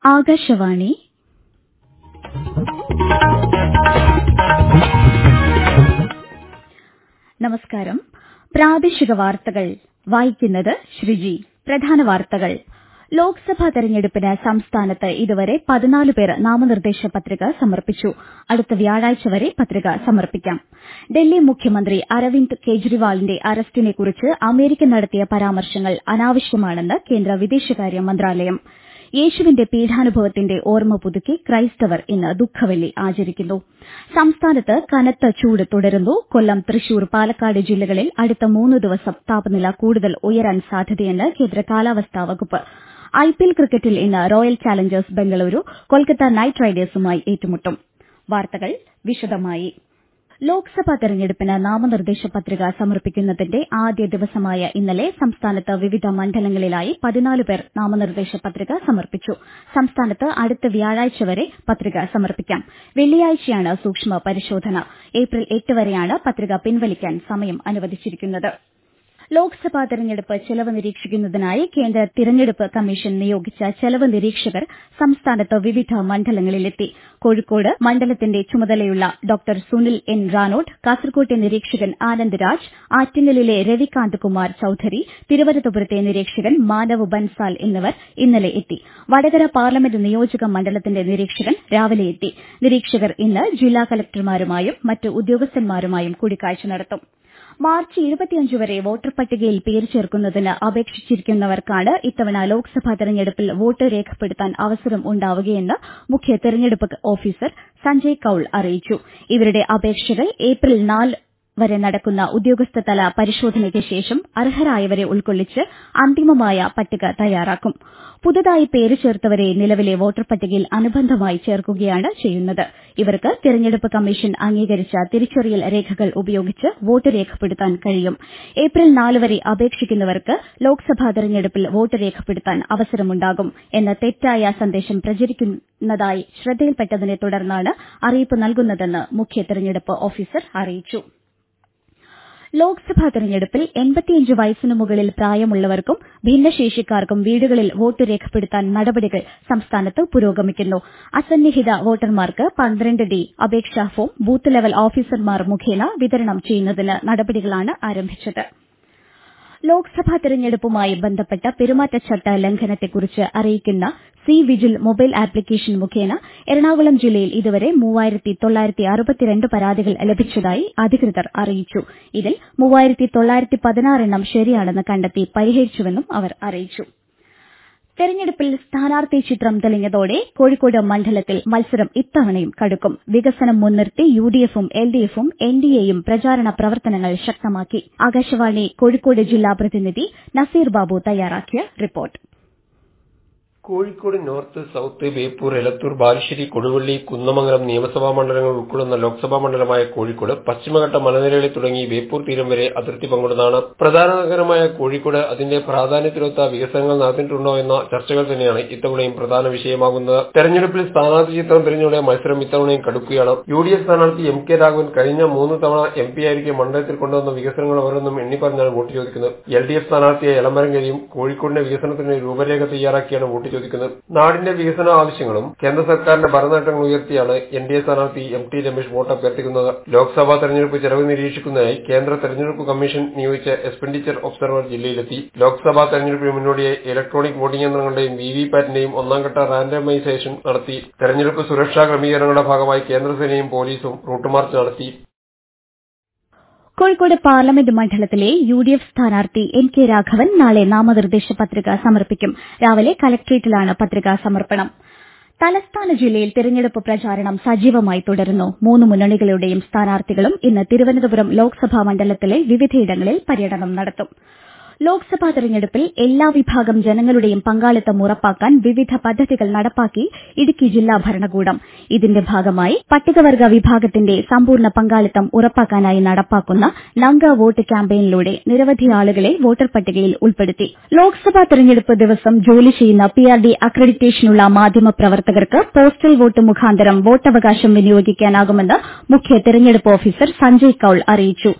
ആകാശവാണി നമസ്കാരം പ്രാദേശിക വാർത്തകൾ വായിക്കുന്നത് ശ്രീജി പ്രധാന വാർത്തകൾ ലോക്സഭാ തെരഞ്ഞെടുപ്പിന് സംസ്ഥാനത്ത് ഇതുവരെ പതിനാല് പേർ നാമനിർദ്ദേശ പത്രിക സമർപ്പിച്ചു അടുത്ത വ്യാഴാഴ്ച വരെ പത്രിക സമർപ്പിക്കാം ഡൽഹി മുഖ്യമന്ത്രി അരവിന്ദ് കെജ്രിവാളിന്റെ അറസ്റ്റിനെക്കുറിച്ച് അമേരിക്ക നടത്തിയ പരാമർശങ്ങൾ അനാവശ്യമാണെന്ന് കേന്ദ്ര വിദേശകാര്യ മന്ത്രാലയം യേശുവിന്റെ പീഡാനുഭവത്തിന്റെ ഓർമ്മ പുതുക്കി ക്രൈസ്തവർ ഇന്ന് ദുഃഖവെള്ളി ആചരിക്കുന്നു സംസ്ഥാനത്ത് കനത്ത ചൂട് തുടരുന്നു കൊല്ലം തൃശൂർ പാലക്കാട് ജില്ലകളിൽ അടുത്ത മൂന്ന് ദിവസം താപനില കൂടുതൽ ഉയരാൻ സാധ്യതയെന്ന് കേന്ദ്ര കാലാവസ്ഥാ വകുപ്പ് ഐപിഎൽ ക്രിക്കറ്റിൽ ഇന്ന് Royal Challengers Bengaluru Kolkata Knight റൈഡേഴ്സുമായി ഏറ്റുമുട്ടും വാർത്തകൾ വിശദമായി ലോക്സഭാ തെരഞ്ഞെടുപ്പിന് നാമനിർദ്ദേശ പത്രിക സമർപ്പിക്കുന്നതിന്റെ ആദ്യ ദിവസമായ ഇന്നലെ സംസ്ഥാനത്ത് വിവിധ മണ്ഡലങ്ങളിലായി പതിനാല് പേർ നാമനിർദ്ദേശ പത്രിക സമർപ്പിച്ചു സംസ്ഥാനത്ത് അടുത്ത വ്യാഴാഴ്ച വരെ പത്രിക സമർപ്പിക്കാം വെള്ളിയാഴ്ചയാണ് സൂക്ഷ്മ പരിശോധന ഏപ്രിൽ എട്ട് വരെയാണ് പത്രിക പിൻവലിക്കാൻ സമയം അനുവദിച്ചിരിക്കുന്നത് ലോക്സഭാ തെരഞ്ഞെടുപ്പ് ചെലവ് നിരീക്ഷിക്കുന്നതിനായി കേന്ദ്ര തിരഞ്ഞെടുപ്പ് കമ്മീഷൻ നിയോഗിച്ച ചെലവ് നിരീക്ഷകർ സംസ്ഥാനത്ത് വിവിധ മണ്ഡലങ്ങളിലെത്തി കോഴിക്കോട് മണ്ഡലത്തിന്റെ ചുമതലയുള്ള ഡോക്ടർ സുനിൽ എൻ റാണോഡ് കാസർകോട്ടെ നിരീക്ഷകൻ ആനന്ദ് രാജ് ആറ്റിങ്ങലിലെ രവികാന്ത് കുമാർ ചൌധരി തിരുവനന്തപുരത്തെ നിരീക്ഷകൻ മാനവ് ബൻസാൽ എന്നിവർ ഇന്നലെ എത്തി വടകര പാർലമെന്റ് നിയോജക മണ്ഡലത്തിന്റെ നിരീക്ഷകൻ രാവിലെ എത്തി നിരീക്ഷകർ ഇന്ന് ജില്ലാ കലക്ടർമാരുമായും മറ്റ് ഉദ്യോഗസ്ഥന്മാരുമായും കൂടിക്കാഴ്ച നടത്തും മാർച്ച് ഇരുപത്തിയഞ്ച് വരെ വോട്ടർ പട്ടികയിൽ പേര് ചേർക്കുന്നതിന് അപേക്ഷിച്ചിരിക്കുന്നവർക്കാണ് ഇത്തവണ ലോക്സഭാ തെരഞ്ഞെടുപ്പിൽ വോട്ട് രേഖപ്പെടുത്താൻ അവസരം ഉണ്ടാവുകയെന്ന് മുഖ്യ തെരഞ്ഞെടുപ്പ് ഓഫീസർ സഞ്ജയ് കൌൾ അറിയിച്ചു ഇവരുടെ അപേക്ഷകൾ ഏപ്രിൽ നാല് വരെ നടക്കുന്ന ഉദ്യോഗസ്ഥതല പരിശോധനയ്ക്ക് ശേഷം അർഹരായവരെ ഉൾക്കൊള്ളിച്ച് അന്തിമമായ പട്ടിക തയ്യാറാക്കും പുതുതായി പേര് ചേർത്തവരെ നിലവിലെ വോട്ടർ പട്ടികയിൽ അനുബന്ധമായി ചേർക്കുകയാണ് ചെയ്യുന്നത് ഇവർക്ക് തെരഞ്ഞെടുപ്പ് കമ്മീഷൻ അംഗീകരിച്ച തിരിച്ചറിയൽ രേഖകൾ ഉപയോഗിച്ച് വോട്ട് രേഖപ്പെടുത്താൻ കഴിയും ഏപ്രിൽ നാല് വരെ അപേക്ഷിക്കുന്നവർക്ക് ലോക്സഭാ തെരഞ്ഞെടുപ്പിൽ വോട്ട് രേഖപ്പെടുത്താൻ അവസരമുണ്ടാകും എന്ന തെറ്റായ സന്ദേശം പ്രചരിക്കുന്നതായി ശ്രദ്ധയിൽപ്പെട്ടതിനെ തുടർന്നാണ് അറിയിപ്പ് നൽകുന്നതെന്ന് മുഖ്യ തെരഞ്ഞെടുപ്പ് ഓഫീസർ അറിയിച്ചു ലോക്സഭാ തെരഞ്ഞെടുപ്പിൽ എൺപത്തിയഞ്ച് വയസ്സിനു മുകളിൽ പ്രായമുള്ളവർക്കും ഭിന്നശേഷിക്കാർക്കും വീടുകളിൽ വോട്ട് രേഖപ്പെടുത്താൻ നടപടികൾ സംസ്ഥാനത്ത് പുരോഗമിക്കുന്നു അസന്നിഹിത വോട്ടർമാർക്ക് പന്ത്രണ്ട് ഡി അപേക്ഷാ ഫോം ബൂത്ത് ലെവൽ ഓഫീസർമാർ മുഖേന വിതരണം ചെയ്യുന്നതിന് നടപടികളാണ് ആരംഭിച്ചത് ലോക്സഭാ തെരഞ്ഞെടുപ്പുമായി ബന്ധപ്പെട്ട പെരുമാറ്റച്ചട്ട ലംഘനത്തെക്കുറിച്ച് അറിയിക്കുന്ന സി വിജിൽ മൊബൈൽ ആപ്ലിക്കേഷൻ മുഖേന എറണാകുളം ജില്ലയിൽ ഇതുവരെ മൂവായിരത്തി തൊള്ളായിരത്തി അറുപത്തിരണ്ട് പരാതികൾ ലഭിച്ചതായി അധികൃതർ അറിയിച്ചു ഇതിൽ മൂവായിരത്തി തൊള്ളായിരത്തി പതിനാറെണ്ണം ശരിയാണെന്ന് കണ്ടെത്തി പരിഹരിച്ചുവെന്നും അവർ അറിയിച്ചു തെരഞ്ഞെടുപ്പിൽ സ്ഥാനാർത്ഥി ചിത്രം തെളിഞ്ഞതോടെ കോഴിക്കോട് മണ്ഡലത്തിൽ മത്സരം ഇത്തവണയും കടുക്കും വികസനം മുൻനിർത്തി യുഡിഎഫും എൽഡിഎഫും എൻഡിഎയും പ്രചാരണ പ്രവർത്തനങ്ങൾ ശക്തമാക്കി ആകാശവാണി കോഴിക്കോട് ജില്ലാ പ്രതിനിധി നസീർ ബാബു തയ്യാറാക്കിയ report Kozhikode north south Beypore Elathur Balussery Koduvally Kunnamangalam നിയമസഭാ മണ്ഡലങ്ങൾ ഉൾക്കൊള്ളുന്ന ലോക്സഭാ മണ്ഡലമായ കോഴിക്കോട് പശ്ചിമഘട്ട മലനിരകളെ തുടങ്ങി ബേപ്പൂർ തീരം വരെ അതിർത്തി പങ്കിടുന്നതാണ് പ്രധാന നഗരമായ കോഴിക്കോട് അതിന്റെ പ്രാധാന്യത്തിലൊത്ത വികസനങ്ങൾ നടന്നിട്ടുണ്ടോ എന്ന ചർച്ചകൾ തന്നെയാണ് ഇത്തവണയും പ്രധാന വിഷയമാകുന്നത് തെരഞ്ഞെടുപ്പിൽ സ്ഥാനാർത്ഥി ചിത്രം തിരിഞ്ഞോടെ മത്സരം ഇത്തവണയും കടുക്കുകയാണ് യു ഡി എഫ് സ്ഥാനാർത്ഥി എം കെ രാഘവൻ കഴിഞ്ഞ മൂന്ന് തവണ എം പി ആയിരിക്കെ മണ്ഡലത്തിൽ കൊണ്ടുവന്ന വികസനങ്ങൾ ഓരോന്നും എണ്ണിപ്പറഞ്ഞാണ് വോട്ട് ചോദിക്കുന്നത് എൽ ഡി എഫ് സ്ഥാനാർത്ഥിയെ എളമരങ്കരിയും കോഴിക്കോടിന്റെ വികസനത്തിന് രൂപരേഖ തയ്യാറാക്കിയാണ് വോട്ട് ചോദിക്കുന്നത് നാടിന്റെ വികസന ആവശ്യങ്ങളും കേന്ദ്ര സർക്കാരിന്റെ ഭരണനേട്ടങ്ങൾ ഉയർത്തിയാണ് എൻ ഡി എ സ്ഥാനാർത്ഥി എം ടി രമേശ് വോട്ട് അഭ്യർത്ഥിക്കുന്നത് ലോക്സഭാ തെരഞ്ഞെടുപ്പ് ചെലവ് നിരീക്ഷിക്കുന്നതിനായി കേന്ദ്ര തെരഞ്ഞെടുപ്പ് കമ്മീഷൻ നിയോഗിച്ച എക്സ്പെൻഡിച്ചർ ഒബ്സർവർ ജില്ലയിലെത്തി ലോക്സഭാ തെരഞ്ഞെടുപ്പിന് മുന്നോടിയായി ഇലക്ട്രോണിക് വോട്ടിംഗ് യന്ത്രങ്ങളുടെയും വി വി പാറ്റിന്റെയും ഒന്നാംഘട്ട റാൻഡമൈസേഷൻ നടത്തി തെരഞ്ഞെടുപ്പ് സുരക്ഷാ ക്രമീകരണങ്ങളുടെ ഭാഗമായി കേന്ദ്രസേനയും പോലീസും റൂട്ട് മാർച്ച് നടത്തി കോഴിക്കോട് പാർലമെന്റ് മണ്ഡലത്തിലെ യു ഡി എഫ് സ്ഥാനാർത്ഥി എൻ കെ രാഘവൻ നാളെ നാമനിർദ്ദേശ പത്രിക സമർപ്പിക്കും രാവിലെ കലക്ട്രേറ്റിലാണ് പത്രികാ സമർപ്പണം തലസ്ഥാന ജില്ലയിൽ തെരഞ്ഞെടുപ്പ് പ്രചാരണം സജീവമായി തുടരുന്നു മൂന്ന് മുന്നണികളുടെയും സ്ഥാനാർത്ഥികളും ഇന്ന് തിരുവനന്തപുരം ലോക്സഭാ മണ്ഡലത്തിലെ വിവിധയിടങ്ങളിൽ പര്യടനം നടത്തും ലോക്സഭാ തെരഞ്ഞെടുപ്പിൽ എല്ലാ വിഭാഗം ജനങ്ങളുടെയും പങ്കാളിത്തം ഉറപ്പാക്കാൻ വിവിധ പദ്ധതികൾ നടപ്പാക്കി ഇടുക്കി ജില്ലാ ഭരണകൂടം ഇതിന്റെ ഭാഗമായി പട്ടികവർഗ വിഭാഗത്തിന്റെ സമ്പൂർണ്ണ പങ്കാളിത്തം ഉറപ്പാക്കാനായി നടപ്പാക്കുന്ന നങ്ക വോട്ട് ക്യാമ്പയിനിലൂടെ നിരവധി ആളുകളെ വോട്ടർ പട്ടികയിൽ ഉൾപ്പെടുത്തി ലോക്സഭാ തെരഞ്ഞെടുപ്പ് ദിവസം ജോലി ചെയ്യുന്ന പിആർഡി അക്രഡിറ്റേഷനുള്ള മാധ്യമപ്രവർത്തകർക്ക് പോസ്റ്റൽ വോട്ട് മുഖാന്തരം വോട്ടവകാശം വിനിയോഗിക്കാനാകുമെന്ന് മുഖ്യ തെരഞ്ഞെടുപ്പ് ഓഫീസർ സഞ്ജയ് കൌൾ അറിയിച്ചു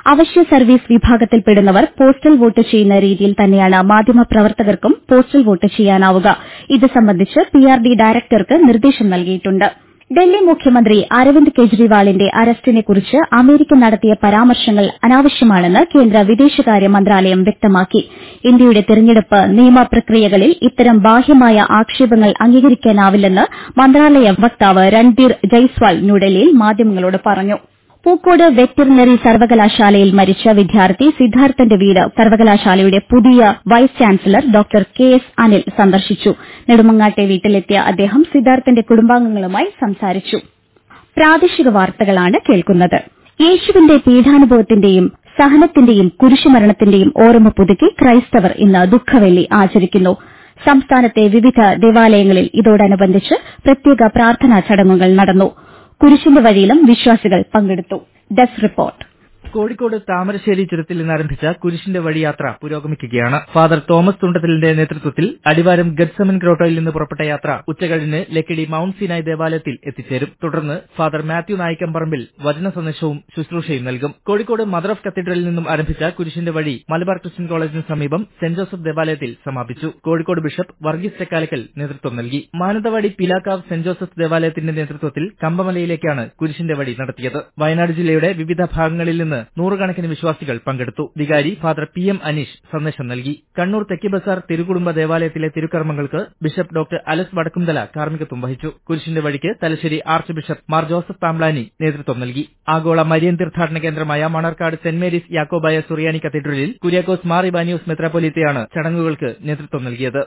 അവശ്യ സർവീസ് വിഭാഗത്തിൽപ്പെടുന്നവർ പോസ്റ്റൽ വോട്ട് ചെയ്യുന്ന രീതിയിൽ തന്നെയാണ് മാധ്യമപ്രവർത്തകർക്കും പോസ്റ്റൽ വോട്ട് ചെയ്യാനാവുക ഇത് സംബന്ധിച്ച് പിആർഡി ഡയറക്ടർക്ക് നിർദ്ദേശം നൽകിയിട്ടുണ്ട് ഡൽഹി മുഖ്യമന്ത്രി അരവിന്ദ് കെജ്രിവാളിന്റെ അറസ്റ്റിനെക്കുറിച്ച് അമേരിക്ക നടത്തിയ പരാമർശങ്ങൾ അനാവശ്യമാണെന്ന് കേന്ദ്ര വിദേശകാര്യ മന്ത്രാലയം വ്യക്തമാക്കി ഇന്ത്യയുടെ തെരഞ്ഞെടുപ്പ് നിയമപ്രക്രിയകളിൽ ഇത്തരം ബാഹ്യമായ ആക്ഷേപങ്ങൾ അംഗീകരിക്കാനാവില്ലെന്ന് മന്ത്രാലയ വക്താവ് രൺധീർ ജയ്സ്വാൾ ന്യൂഡൽഹിയിൽ മാധ്യമങ്ങളോട് പറഞ്ഞു പൂക്കോട് വെറ്ററിനറി സർവകലാശാലയിൽ മരിച്ച വിദ്യാർത്ഥി സിദ്ധാർത്ഥന്റെ വീട് സർവകലാശാലയുടെ പുതിയ vice chancellor doctor K S Anil സന്ദർശിച്ചു നെടുമങ്ങാട്ടെ വീട്ടിലെത്തിയ അദ്ദേഹം സിദ്ധാർത്ഥന്റെ കുടുംബാംഗങ്ങളുമായി സംസാരിച്ചു പ്രാദേശിക വാർത്തകളാണ് കേൾക്കുന്നത് യേശുവിന്റെ പീഠാനുഭവത്തിന്റെയും സഹനത്തിന്റെയും കുരിശുമരണത്തിന്റെയും ഓർമ്മ പുതുക്കി ക്രൈസ്തവർ ഇന്ന് ദുഃഖവെള്ളി ആചരിക്കുന്നു സംസ്ഥാനത്തെ വിവിധ ദേവാലയങ്ങളിൽ ഇതോടനുബന്ധിച്ച് പ്രത്യേക പ്രാർത്ഥനാ ചടങ്ങുകൾ നടന്നു കുരിശിന്റെ വഴിയിലും വിശ്വാസികൾ പങ്കെടുത്തു ഡെസ്ക് റിപ്പോർട്ട് കോഴിക്കോട് താമരശ്ശേരി ചുരത്തിൽ നിന്ന് ആരംഭിച്ച കുരിശിന്റെ വഴിയാത്ര പുരോഗമിക്കുകയാണ് ഫാദർ തോമസ് തുണ്ടത്തിലിന്റെ നേതൃത്വത്തിൽ അടിവാരം ഗഡ്സമൻ ഗ്രോട്ടോയിൽ നിന്ന് പുറപ്പെട്ട യാത്ര ഉച്ചകഴിഞ്ഞ് ലക്കിടി മൌണ്ട് സിനായ് ദേവാലയത്തിൽ എത്തിച്ചേരും തുടർന്ന് ഫാദർ മാത്യു നായിക്കമ്പറമ്പിൽ വചന സന്ദേശവും ശുശ്രൂഷയും നൽകും കോഴിക്കോട് മദർ ഓഫ് കത്തീഡ്രലിൽ നിന്നും ആരംഭിച്ച കുരിശിന്റെ വഴി മലബാർ ക്രിസ്ത്യൻ കോളേജിന് സമീപം സെന്റ് ജോസഫ് ദേവാലയത്തിൽ സമാപിച്ചു കോഴിക്കോട് ബിഷപ്പ് വർഗീസ് തെക്കാലക്കൽ നേതൃത്വം നൽകി മാനന്തവാടി പിലാക്കാവ് സെന്റ് ജോസഫ് ദേവാലയത്തിന്റെ നേതൃത്വത്തിൽ കമ്പമലയിലേക്കാണ് കുരിശിന്റെ വഴി നടത്തിയത് വയനാട് ജില്ലയുടെ വിവിധ ഭാഗങ്ങളിൽ നിന്ന് നൂറുകണക്കിന് വിശ്വാസികൾ പങ്കെടുത്തു വികാരി ഫാദർ പി എം അനീഷ് സന്ദേശം നൽകി കണ്ണൂർ തെക്കി ബസാർ തിരുകുടുംബ ദേവാലയത്തിലെ തിരുക്കർമ്മങ്ങൾക്ക് ബിഷപ്പ് ഡോക്ടർ അലസ് വടക്കുംതല കാർമ്മികത്വം വഹിച്ചു കുരിശിന്റെ വഴിക്ക് Thalassery archbishop Mar Joseph Pamplany നേതൃത്വം നൽകി ആഗോള മരിയൻ തീർത്ഥാടന കേന്ദ്രമായ മണർക്കാട് സെന്റ് മേരീസ് യാക്കോബായ സുറിയാനി കത്തീഡ്രലിൽ കുര്യാക്കോസ് മാർ ഇബാനിയോസ് മെത്രാപ്പൊലീത്തയാണ് ചടങ്ങുകൾക്ക് നേതൃത്വം നൽകിയത്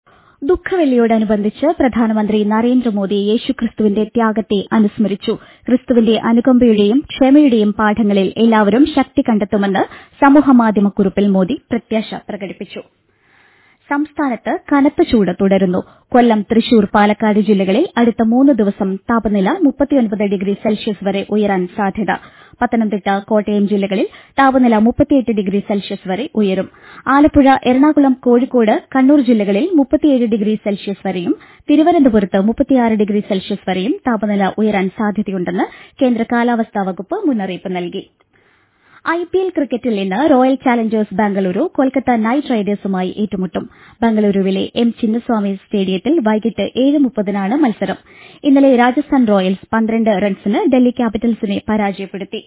ദുഃഖവെള്ളിയോടനുബന്ധിച്ച് പ്രധാനമന്ത്രി നരേന്ദ്രമോദി യേശുക്രിസ്തുവിന്റെ ത്യാഗത്തെ അനുസ്മരിച്ചു ക്രിസ്തുവിന്റെ അനുകമ്പയുടെയും ക്ഷമയുടെയും പാഠങ്ങളിൽ എല്ലാവരും ശക്തി കണ്ടെത്തുമെന്ന് സമൂഹമാധ്യമക്കുറിപ്പിൽ മോദി പ്രത്യാശ പ്രകടിപ്പിച്ചു സംസ്ഥാനത്ത് കനത്ത ചൂട് തുടരുന്നു കൊല്ലം തൃശൂർ പാലക്കാട് ജില്ലകളിൽ അടുത്ത മൂന്ന് ദിവസം താപനില മുപ്പത്തിയൊൻപത് ഡിഗ്രി സെൽഷ്യസ് വരെ ഉയരാൻ സാധ്യത പത്തനംതിട്ട കോട്ടയം ജില്ലകളിൽ താപനില മുപ്പത്തിയെട്ട് ഡിഗ്രി സെൽഷ്യസ് വരെ ഉയരും ആലപ്പുഴ എറണാകുളം കോഴിക്കോട് കണ്ണൂർ ജില്ലകളിൽ മുപ്പത്തിയേഴ് ഡിഗ്രി സെൽഷ്യസ് വരെയും തിരുവനന്തപുരത്ത് മുപ്പത്തിയാറ് ഡിഗ്രി സെൽഷ്യസ് വരെയും താപനില ഉയരാൻ സാധ്യതയുണ്ടെന്ന് കേന്ദ്ര കാലാവസ്ഥാ വകുപ്പ് മുന്നറിയിപ്പ് നൽകി ഐപിഎൽ ക്രിക്കറ്റിൽ ഇന്ന് Royal Challengers Bengaluru Kolkata Knight റൈഡേഴ്സുമായി ഏറ്റുമുട്ടും ബംഗളൂരുവിലെ എം ചിന്നസ്വാമി സ്റ്റേഡിയത്തിൽ വൈകിട്ട് ഏഴ് മുപ്പതിനാണ് മത്സരം ഇന്നലെ രാജസ്ഥാൻ റോയൽസ് പന്ത്രണ്ട് റൺസിന് ഡൽഹി ക്യാപിറ്റൽസിനെ പരാജയപ്പെടുത്തി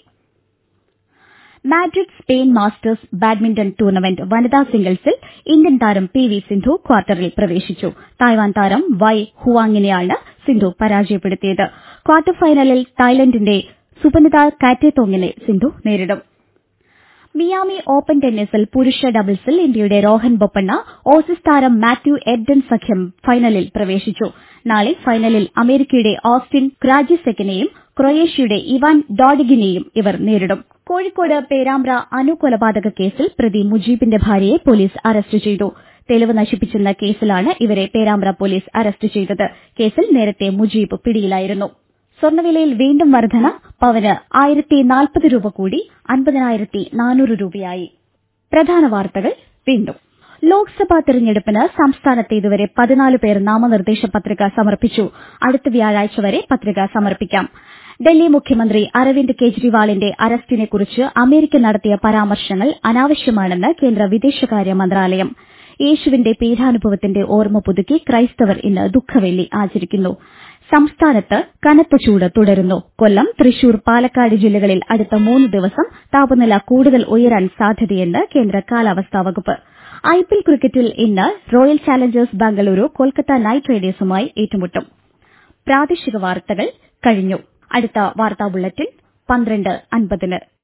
Madrid Spain masters badminton tournament വനിതാ സിംഗിൾസിൽ ഇന്ത്യൻ താരം പി വി സിന്ധു ക്വാർട്ടറിൽ പ്രവേശിച്ചു തായ്വാൻ താരം വൈ ഹുവാങ്ങിനെയാണ് സിന്ധു പരാജയപ്പെടുത്തിയത് ക്വാർട്ടർ ഫൈനലിൽ തായ്ലൻഡിന്റെ സുപനിത കാറ്റേത്തോങ്ങിനെ സിന്ധു നേരിടും മിയാമി ഓപ്പൺ ടെന്നീസിൽ പുരുഷ ഡബിൾസിൽ ഇന്ത്യയുടെ രോഹൻ ബൊപ്പണ്ണ ഓസീസ് താരം മാത്യു എഡ്ഡൻ സഖ്യം ഫൈനലിൽ പ്രവേശിച്ചു നാളെ ഫൈനലിൽ അമേരിക്കയുടെ ഓസ്റ്റിൻ ക്രാജിസെക്കിനെയും ക്രൊയേഷ്യയുടെ ഇവാൻ ഡോഡിഗിനെയും ഇവർ നേരിടും കോഴിക്കോട് പേരാമ്പ്ര അനു കൊലപാതക കേസിൽ പ്രതി മുജീബിന്റെ ഭാര്യയെ പോലീസ് അറസ്റ്റ് ചെയ്തു തെളിവ് നശിപ്പിച്ചെന്ന കേസിലാണ് ഇവരെ പേരാമ്പ്ര പോലീസ് അറസ്റ്റ് ചെയ്തത് കേസിൽ നേരത്തെ മുജീബ് പിടിയിലായിരുന്നു സ്വർണ്ണവിലയിൽ വീണ്ടും വർധന പവന് ആയിരത്തി നാൽപ്പത് രൂപ കൂടി അൻപതിനായിരത്തി നാനൂറ് രൂപയായി പ്രധാന വാർത്തകൾ വീണ്ടും ലോക്സഭാ തെരഞ്ഞെടുപ്പിന് സംസ്ഥാനത്ത് ഇതുവരെ പതിനാല് പേർ നാമനിർദ്ദേശ പത്രിക സമർപ്പിച്ചു അടുത്ത വ്യാഴാഴ്ച വരെ പത്രിക സമർപ്പിക്കാം ഡൽഹി മുഖ്യമന്ത്രി അരവിന്ദ് കെജ്രിവാളിന്റെ അറസ്റ്റിനെക്കുറിച്ച് അമേരിക്ക നടത്തിയ പരാമർശങ്ങൾ അനാവശ്യമാണെന്ന് കേന്ദ്ര വിദേശകാര്യ മന്ത്രാലയം യേശുവിന്റെ പീഠാനുഭവത്തിന്റെ ഓർമ്മ പുതുക്കി ക്രൈസ്തവർ ഇന്ന് ദുഃഖവെള്ളി ആചരിക്കുന്നു സംസ്ഥാനത്ത് കനത്ത ചൂട് തുടരുന്നു കൊല്ലം തൃശൂർ പാലക്കാട് ജില്ലകളിൽ അടുത്ത മൂന്ന് ദിവസം താപനില കൂടുതൽ ഉയരാൻ സാധ്യതയെന്ന് കേന്ദ്ര കാലാവസ്ഥാ വകുപ്പ് ഐപിഎൽ ക്രിക്കറ്റിൽ ഇന്ന് Royal Challengers Bengaluru Kolkata Knight റൈഡേഴ്സുമായി ഏറ്റുമുട്ടും പ്രാദേശിക വാർത്തകൾ കഴിഞ്ഞു അടുത്ത വാർത്താ ബുള്ളറ്റിൻ പന്ത്രണ്ട് അൻപതിന്